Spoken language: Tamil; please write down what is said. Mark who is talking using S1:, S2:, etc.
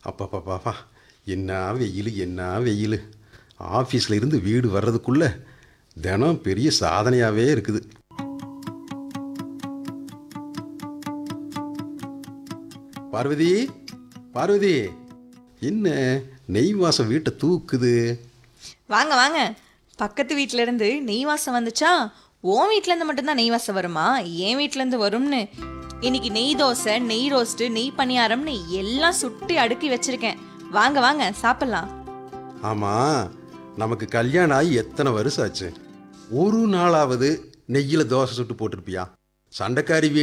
S1: அப்பப்பப்பாப்பா என்ன வெயில் என்ன வெயில் ஆஃபீஸில் இருந்து வீடு வர்றதுக்குள்ள தினம் பெரிய சாதனையாகவே இருக்குது பார்வதி பார்வதி என்ன நெய் வாசம் வீட்டை தூக்குது
S2: வாங்க வாங்க பக்கத்து வீட்ல இருந்து நெய் வாசம் வந்துச்சா உன் வீட்ல இருந்து மட்டும்தான் நெய் வாசம் வருமா என் வீட்ல இருந்து வரும்னு இன்னைக்கு நெய் தோசை நெய் ரோஸ்ட் நெய் பணியாரம்னு எல்லாம் சுட்டி அடுக்கி வச்சிருக்கேன் வாங்க வாங்க சாப்பிடலாம்
S1: ஆமாம் நமக்கு கல்யாணம் ஆகி எத்தனை வருஷம் ஆச்சு ஒரு நாளாவது நெய்யில் தோசை சுட்டு போட்டிருப்பியா சண்டைக்காரி